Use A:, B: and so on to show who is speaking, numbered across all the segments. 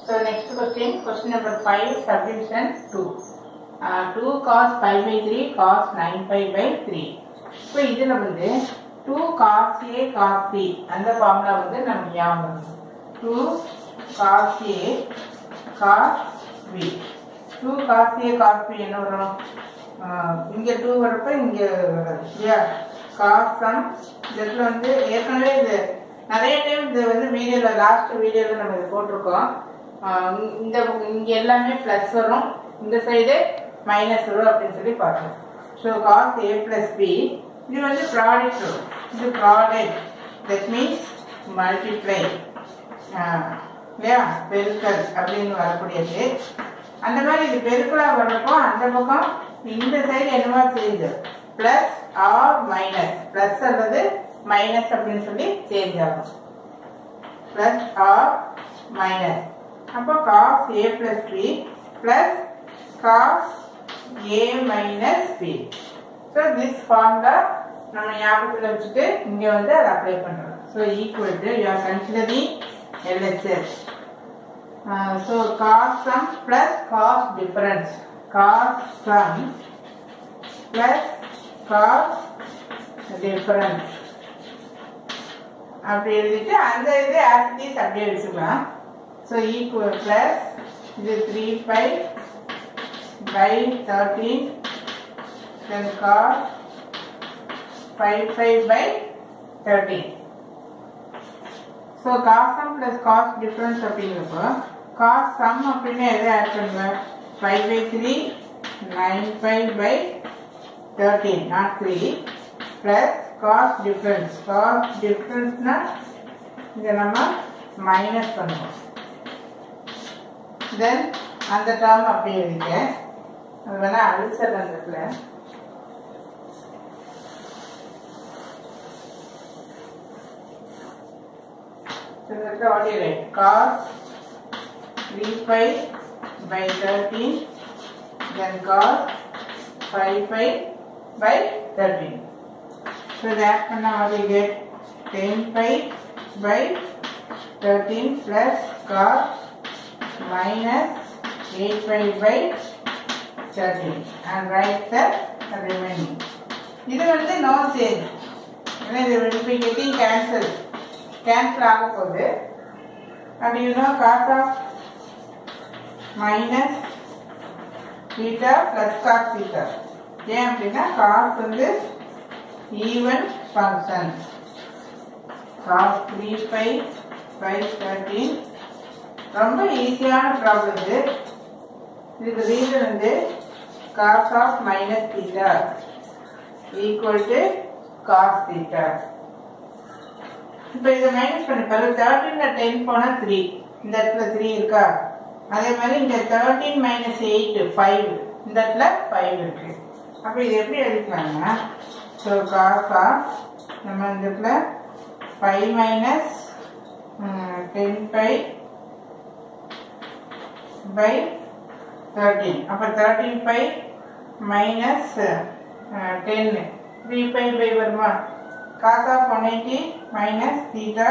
A: So next question, question number 5, subdivision 2. Uh, 2 cos pi by 3 cos 9 pi by 3. இப்போ இதில் வந்து 2 cos A cos B அந்த formula வந்து நமக்கு ஞாபகம் வரும் 2 cos A cos B 2 cos A cos B என்ன வரும் ஆஹ் இங்க 2 வரப்ப இங்க வராது இல்லையா cos சம் இதுல வந்து ஏற்கனவே இது நிறைய டைம் இது வந்து வீடியோல லாஸ்ட் வீடியோல நம்ம இது போட்டிருக்கோம் ஆஹ் இந்த இங்க எல்லாமே பிளஸ் வரும் இந்த சைடு மைனஸ் வரும் அப்படின்னு சொல்லி பார்த்தோம் so cos A plus B இது வந்து ப்ராடக்ட் வரும் இது ப்ராடக்ட் தட் மீன்ஸ் மல்டிப்ளை இல்லையா பெருக்கல் அப்படின்னு வரக்கூடியது அந்த மாதிரி இது பெருக்கலா வர்றப்போ அந்த பக்கம் இந்த சைடு என்னவா change plus or minus plus அல்லது மைனஸ் அப்படின்னு சொல்லி சேஞ்ச் ஆகும் பிளஸ் ஆர் மைனஸ் அப்போ cos A plus B plus cos A minus B so this formula நம்ம ஞாபகத்தில் வச்சுட்டு இங்கே வந்து அதை அப்ளை பண்ணுறோம் so equal to you are considering LHS so cos sum plus cos difference cos sum plus cos difference அப்படி எழுதிட்டு அந்த இது ஆக்டிஸ் அப்படியே வச்சுக்கலாம் ஸோ ஈக்குவல் பிளஸ் இது three pi by thirteen then cos five five pi thirteen so cos sum plus cos difference அப்படிங்கிறப்போ cos sum அப்படின்னு எதை ஆட் பண்ணுவேன் five pi three nine five pi thirteen not three plus cos difference cos டிஃப்ரென்ஸ்னா இதை நம்ம minus பண்ணுவோம் தென் அந்த term அப்படியே எழுதிக்க அது வேணா அழிச்சல் அந்த இடத்துல So that's what you write. Cos 3 pi by 13 then cos 5 pi by 13. So that one now we get 10 pi by 13 plus cos minus 8 pi by 13 and write the remaining. இது வந்து no change. ஏன்னா இது will be getting cancelled. Cancel ஆக போகுது and you know cos of minus theta plus cos theta ஏன் அப்படின்னா காஸ் வந்து even function cos three five five thirteen ரொம்ப ஈஸியான ப்ராப்ளம் இது இதுக்கு ரீசன் வந்து cos of minus theta equal to cos theta இப்போ இதை மைனஸ் பண்ணி பாரு தேர்ட்டின்ல டென் போனால் த்ரீ இந்த இடத்துல த்ரீ இருக்கா அதே மாதிரி இங்க தேர்ட்டீன் மைனஸ் எயிட் ஃபைவ் இந்த இடத்துல ஃபைவ் இருக்கு அப்போ இது எப்படி எழுதிக்கலாம்னா ஸோ காசா நம்ம இந்த இடத்துல five minus ten pi by thirteen அப்போ thirteen pi minus ten three pi by வருமா cos of 180 minus theta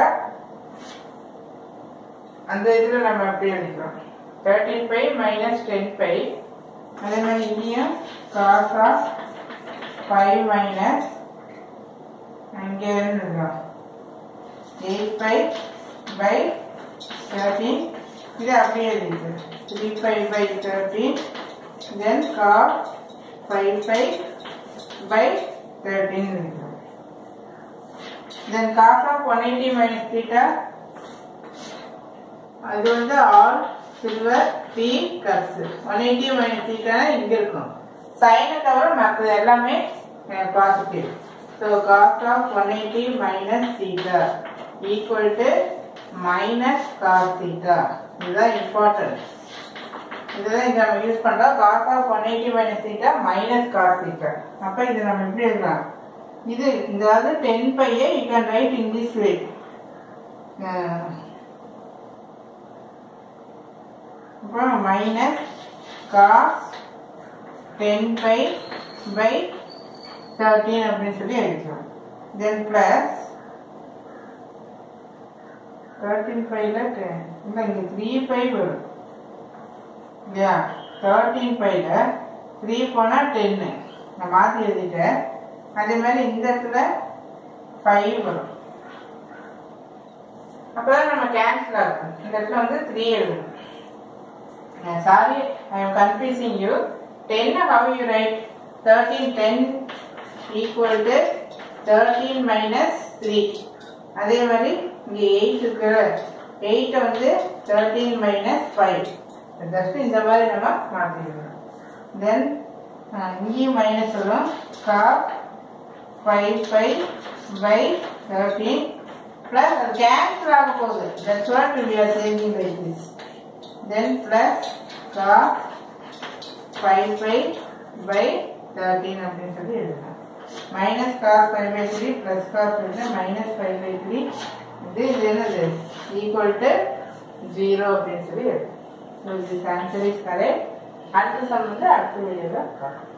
A: அந்த இதில் நம்ம எப்படி எழுதிக்கிறோம் thirteen pi minus ten pi அதே மாதிரி இங்கேயும் காஸ் ஆஃப் ஃபைவ் மைனஸ் அங்கே எழுதுகிறோம் எயிட் பை பை தேர்ட்டீன் இது அப்படியே எழுதிது three pi by thirteen then cos five pi by thirteen எழுதிக்கிறோம் then cos of 180 minus theta அது வந்து all silver tea cups one eighty minus theta இங்க இருக்கும் சைனை தவிர மற்றது எல்லாமே positive so cos of one eighty minus theta equal to minus cos theta இதுதான் இம்பார்ட்டன்ட் இதுதான் இங்க நம்ம யூஸ் பண்றோம் cos of one eighty minus theta minus cos theta அப்ப இது நம்ம எப்படி எழுதலாம் இது இதாவது டென் பையை you can write in this way அப்புறம் minus cos ten pi by thirteen அப்படின்னு சொல்லி எழுதிக்கலாம் தென் பிளஸ் தேர்ட்டீன் ஃபைவ்ல டென் இல்லை இங்கே த்ரீ ஃபைவ் வரும் இல்லையா தேர்ட்டீன் ஃபைவ்ல த்ரீ போனால் டென்னு நான் மாற்றி எழுதிட்டேன் அதே மாதிரி இந்த இடத்துல ஃபைவ் வரும் அப்பதான் நம்ம கேன்சல் ஆகும் இந்த இடத்துல வந்து த்ரீ எழுதணும் sorry I'm confusing you then how you write thirteen ten equal to thirteen minus three அதே மாதிரி இங்கே எயிட் இருக்கிற எயிட்டை வந்து தேர்ட்டீன் மைனஸ் ஃபைவ் ஜஸ்ட் இந்த மாதிரி நம்ம மாற்றிடணும் தென் இங்கேயும் மைனஸ் வரும் cos five five pi thirteen plus அது கேன்சல் ஆக போகுது that's what we are saving like this then plus cos five five pi thirteen அப்படின்னு சொல்லி எழுதலாம் minus cos five pi three plus cos வந்து மைனஸ் ஃபைவ் பை த்ரீ இது இது என்னது ஈக்குவல் டு ஜீரோ அப்படின்னு சொல்லி எழுதலாம் ஸோ இது ஆன்சர் இஸ் கரெக்ட் அடுத்த சம் வந்து அடுத்த வீடியோவில் பார்க்கலாம்